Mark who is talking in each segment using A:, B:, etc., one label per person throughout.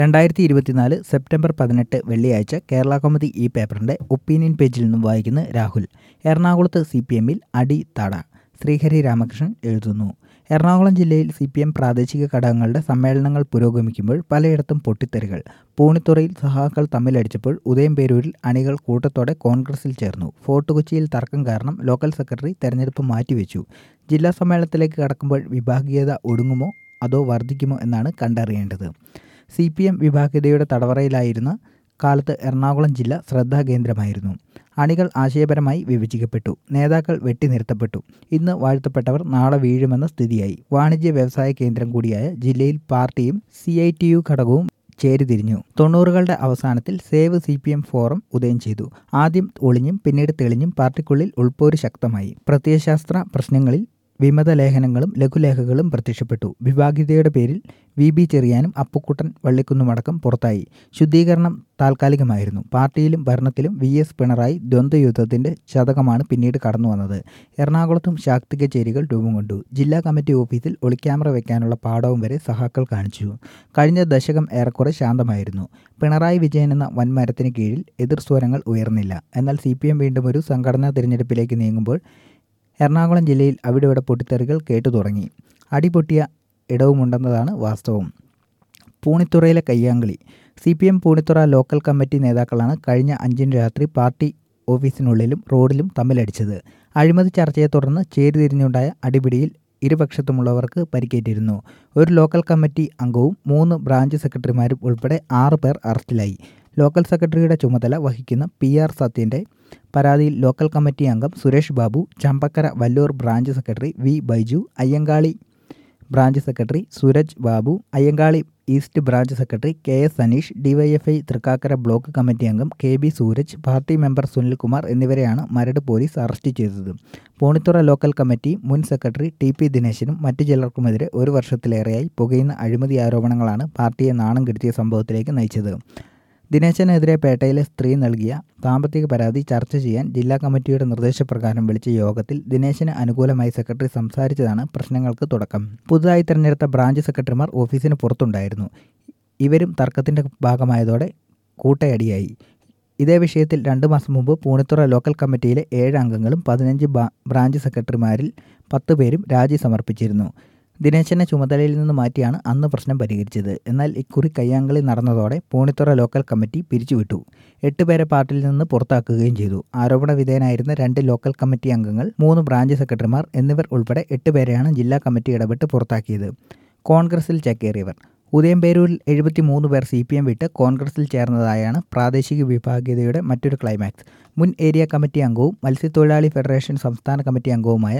A: രണ്ടായിരത്തി ഇരുപത്തിനാല് സെപ്റ്റംബർ പതിനെട്ട് വെള്ളിയാഴ്ച കേരള കൗമുദി ഈ പേപ്പറിന്റെ ഒപ്പീനിയൻ പേജിൽ നിന്നും വായിക്കുന്ന രാഹുൽ എറണാകുളത്ത് സി പി എമ്മിൽ അടി തട ശ്രീഹരി രാമകൃഷ്ണൻ എഴുതുന്നു എറണാകുളം ജില്ലയിൽ സി പി എം പ്രാദേശിക ഘടകങ്ങളുടെ സമ്മേളനങ്ങൾ പുരോഗമിക്കുമ്പോൾ പലയിടത്തും പൊട്ടിത്തെറികൾ പൂണിത്തുറയിൽ സഹാക്കൾ തമ്മിലടിച്ചപ്പോൾ ഉദയംപേരൂരിൽ അണികൾ കൂട്ടത്തോടെ കോൺഗ്രസിൽ ചേർന്നു ഫോർട്ട് കൊച്ചിയിൽ തർക്കം കാരണം ലോക്കൽ സെക്രട്ടറി തെരഞ്ഞെടുപ്പ് മാറ്റിവെച്ചു ജില്ലാ സമ്മേളനത്തിലേക്ക് കടക്കുമ്പോൾ വിഭാഗീയത ഒടുങ്ങുമോ അതോ വർദ്ധിക്കുമോ എന്നാണ് കണ്ടറിയേണ്ടത് സി പി എം വിഭാഗീയതയുടെ തടവറയിലായിരുന്ന കാലത്ത് എറണാകുളം ജില്ല ശ്രദ്ധാകേന്ദ്രമായിരുന്നു അണികൾ ആശയപരമായി വിഭജിക്കപ്പെട്ടു നേതാക്കൾ വെട്ടിനിർത്തപ്പെട്ടു ഇന്ന് വാഴ്ത്തപ്പെട്ടവർ നാളെ വീഴുമെന്ന സ്ഥിതിയായി വാണിജ്യ വ്യവസായ കേന്ദ്രം കൂടിയായ ജില്ലയിൽ പാർട്ടിയും സി ഐ ടി യു ഘടകവും ചേരിതിരിഞ്ഞു തൊണ്ണൂറുകളുടെ അവസാനത്തിൽ save C P M forum ഉദയം ചെയ്തു ആദ്യം ഒളിഞ്ഞും പിന്നീട് തെളിഞ്ഞും പാർട്ടിക്കുള്ളിൽ ഉൾപ്പോര് ശക്തമായി പ്രത്യയശാസ്ത്ര പ്രശ്നങ്ങളിൽ വിമത ലേഖനങ്ങളും ലഘുലേഖകളും പ്രത്യക്ഷപ്പെട്ടു വിഭാഗീയതയുടെ പേരിൽ വി ബി ചെറിയാനും അപ്പുക്കുട്ടൻ വള്ളിക്കുന്നുമടക്കം പുറത്തായി ശുദ്ധീകരണം താൽക്കാലികമായിരുന്നു പാർട്ടിയിലും ഭരണത്തിലും വി എസ് പിണറായി ദ്വന്ദ്വയുദ്ധത്തിന്റെ ശതകമാണ് പിന്നീട് കടന്നു വന്നത് എറണാകുളത്തും ശാക്തിക ചേരികൾ രൂപം കൊണ്ടു ജില്ലാ കമ്മിറ്റി ഓഫീസിൽ ഒളിക്യാമറ വെക്കാനുള്ള പാടവും വരെ സഹാക്കൾ കാണിച്ചു കഴിഞ്ഞ ദശകം ഏറെക്കുറെ ശാന്തമായിരുന്നു പിണറായി വിജയൻ എന്ന വൻമരത്തിന് കീഴിൽ എതിർസ്വരങ്ങൾ ഉയർന്നില്ല എന്നാൽ സി പി എം വീണ്ടും ഒരു സംഘടനാ തിരഞ്ഞെടുപ്പിലേക്ക് നീങ്ങുമ്പോൾ എറണാകുളം ജില്ലയിൽ അവിടെ ഇവിടെ പൊട്ടിത്തെറികൾ കേട്ടു തുടങ്ങി അടിപൊട്ടിയ ഇടവുമുണ്ടെന്നതാണ് വാസ്തവം പൂണിത്തുറയിലെ കയ്യാങ്കളി C P M Poonithura local committee നേതാക്കളാണ് കഴിഞ്ഞ അഞ്ചിന് രാത്രി പാർട്ടി ഓഫീസിനുള്ളിലും റോഡിലും തമ്മിലടിച്ചത് അഴിമതി ചർച്ചയെ തുടർന്ന് ചേരിതിരിഞ്ഞുണ്ടായ അടിപിടിയിൽ ഇരുപക്ഷത്തുമുള്ളവർക്ക് പരിക്കേറ്റിരുന്നു ഒരു ലോക്കൽ കമ്മിറ്റി അംഗവും മൂന്ന് ബ്രാഞ്ച് സെക്രട്ടറിമാരും ഉൾപ്പെടെ ആറ് പേർ അറസ്റ്റിലായി ലോക്കൽ സെക്രട്ടറിയുടെ ചുമതല വഹിക്കുന്ന പി ആർ സത്യൻ്റെ പരാതിയിൽ ലോക്കൽ കമ്മിറ്റി അംഗം Suresh Babu Champakkara Vallur branch secretary V Baiju Ayyankali branch secretary Suraj Babu Ayyankali east branch secretary K S Saneesh DYFI Thrikkakara block committee അംഗം K B Sooraj party member Sunilkumar എന്നിവരെയാണ് മരട് പോലീസ് അറസ്റ്റ് ചെയ്തത് പൂണിത്തുറ ലോക്കൽ കമ്മിറ്റി മുൻ സെക്രട്ടറി ടി പി ദിനേശനും മറ്റു ചിലർക്കുമെതിരെ ഒരു വർഷത്തിലേറെയായി പുകയുന്ന അഴിമതി ആരോപണങ്ങളാണ് പാർട്ടിയെ നാണം കെടുത്തിയ സംഭവത്തിലേക്ക് നയിച്ചത് ദിനേശനെതിരെ പേട്ടയിലെ സ്ത്രീ നൽകിയ സാമ്പത്തിക പരാതി ചർച്ച ചെയ്യാൻ ജില്ലാ കമ്മിറ്റിയുടെ നിർദ്ദേശപ്രകാരം വിളിച്ച യോഗത്തിൽ ദിനേശന് അനുകൂലമായി സെക്രട്ടറി സംസാരിച്ചതാണ് പ്രശ്നങ്ങൾക്ക് തുടക്കം പുതുതായി തിരഞ്ഞെടുത്ത ബ്രാഞ്ച് സെക്രട്ടറിമാർ ഓഫീസിന് പുറത്തുണ്ടായിരുന്നു ഇവരും തർക്കത്തിന്റെ ഭാഗമായതോടെ കൂട്ടയടിയായി ഇതേ വിഷയത്തിൽ രണ്ടു മാസം മുമ്പ് പൂണിത്തുറ ലോക്കൽ കമ്മിറ്റിയിലെ ഏഴ് അംഗങ്ങളും പതിനഞ്ച് ബ്രാഞ്ച് സെക്രട്ടറിമാരിൽ പത്ത് പേരും രാജി സമർപ്പിച്ചിരുന്നു ദിനേശനെ ചുമതലയിൽ നിന്ന് മാറ്റിയാണ് അന്ന് പ്രശ്നം പരിഹരിച്ചത് എന്നാൽ ഇക്കുറി കയ്യാങ്കളി നടന്നതോടെ പൂണിത്തുറ ലോക്കൽ കമ്മിറ്റി പിരിച്ചുവിട്ടു എട്ട് പേരെ പാർട്ടിയിൽ നിന്ന് പുറത്താക്കുകയും ചെയ്തു ആരോപണ വിധേയനായിരുന്ന രണ്ട് ലോക്കൽ കമ്മിറ്റി അംഗങ്ങൾ മൂന്ന് ബ്രാഞ്ച് സെക്രട്ടറിമാർ എന്നിവർ ഉൾപ്പെടെ എട്ട് പേരെയാണ് ജില്ലാ കമ്മിറ്റി ഇടപെട്ട് പുറത്താക്കിയത് കോൺഗ്രസിൽ ചേക്കേറിയവർ ഉദയംപേരൂരിൽ എഴുപത്തി മൂന്ന് പേർ സി പി എം വിട്ട് കോൺഗ്രസിൽ ചേർന്നതായാണ് പ്രാദേശിക വിഭാഗീയതയുടെ മറ്റൊരു ക്ലൈമാക്സ് മുൻ ഏരിയ കമ്മിറ്റി അംഗവും മത്സ്യത്തൊഴിലാളി ഫെഡറേഷൻ സംസ്ഥാന കമ്മിറ്റി അംഗവുമായ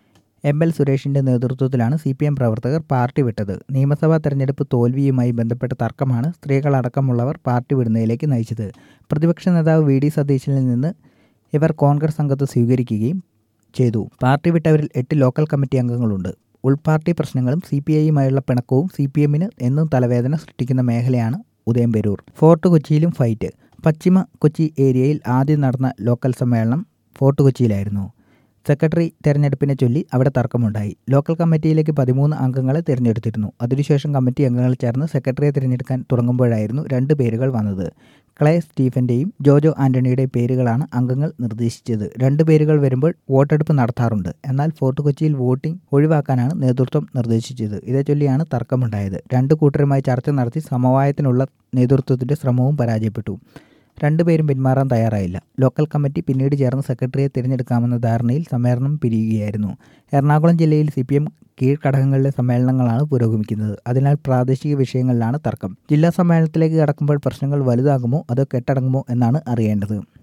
A: എം എൽ സുരേഷിന്റെ നേതൃത്വത്തിലാണ് സി പി എം പ്രവർത്തകർ പാർട്ടി വിട്ടത് നിയമസഭാ തെരഞ്ഞെടുപ്പ് തോൽവിയുമായി ബന്ധപ്പെട്ട തർക്കമാണ് സ്ത്രീകളടക്കമുള്ളവർ പാർട്ടി വിടുന്നതിലേക്ക് നയിച്ചത് പ്രതിപക്ഷ നേതാവ് വി ഡി സതീശനിൽ നിന്ന് ഇവർ കോൺഗ്രസ് അംഗത്ത് സ്വീകരിക്കുകയും ചെയ്തു പാർട്ടി വിട്ടവരിൽ എട്ട് ലോക്കൽ കമ്മിറ്റി അംഗങ്ങളുണ്ട് ഉൾപാർട്ടി പ്രശ്നങ്ങളും സി പി ഐയുമായുള്ള പിണക്കവും സി പി എമ്മിന് എന്നും തലവേദന സൃഷ്ടിക്കുന്ന മേഖലയാണ് ഉദയംപേരൂർ ഫോർട്ട് കൊച്ചിയിലും ഫൈറ്റ് പശ്ചിമ കൊച്ചി ഏരിയയിൽ ആദ്യം നടന്ന ലോക്കൽ സമ്മേളനം ഫോർട്ട് കൊച്ചിയിലായിരുന്നു സെക്രട്ടറി തെരഞ്ഞെടുപ്പിനെ ചൊല്ലി അവിടെ തർക്കമുണ്ടായി ലോക്കൽ കമ്മിറ്റിയിലേക്ക് പതിമൂന്ന് അംഗങ്ങളെ തിരഞ്ഞെടുത്തിരുന്നു അതിനുശേഷം കമ്മിറ്റി അംഗങ്ങൾ ചേർന്ന് സെക്രട്ടറിയെ തിരഞ്ഞെടുക്കാൻ തുടങ്ങുമ്പോഴായിരുന്നു രണ്ട് പേരുകൾ വന്നത് ക്ലേ സ്റ്റീഫന്റെയും ജോജോ ആന്റണിയുടെയും പേരുകളാണ് അംഗങ്ങൾ നിർദ്ദേശിച്ചത് രണ്ട് പേരുകൾ വരുമ്പോൾ വോട്ടെടുപ്പ് നടത്താറുണ്ട് എന്നാൽ ഫോർട്ട് കൊച്ചിയിൽ വോട്ടിംഗ് ഒഴിവാക്കാനാണ് നേതൃത്വം നിർദ്ദേശിച്ചത് ഇതേ ചൊല്ലിയാണ് തർക്കമുണ്ടായത് രണ്ട് കൂട്ടരുമായി ചർച്ച നടത്തി സമവായത്തിനുള്ള നേതൃത്വത്തിന്റെ ശ്രമവും പരാജയപ്പെട്ടു രണ്ടുപേരും പിന്മാറാൻ തയ്യാറായില്ല ലോക്കൽ കമ്മിറ്റി പിന്നീട് ചേർന്ന് സെക്രട്ടറിയെ തിരഞ്ഞെടുക്കാമെന്ന ധാരണയിൽ സമ്മേളനം പിരിയുകയായിരുന്നു എറണാകുളം ജില്ലയിൽ സി പി എം കീഴ്ഘടകങ്ങളിലെ സമ്മേളനങ്ങളാണ് പുരോഗമിക്കുന്നത് അതിനാൽ പ്രാദേശിക വിഷയങ്ങളിലാണ് തർക്കം ജില്ലാ സമ്മേളനത്തിലേക്ക് കടക്കുമ്പോൾ പ്രശ്നങ്ങൾ വലുതാകുമോ അതോ കെട്ടടങ്ങുമോ എന്നാണ് അറിയേണ്ടത്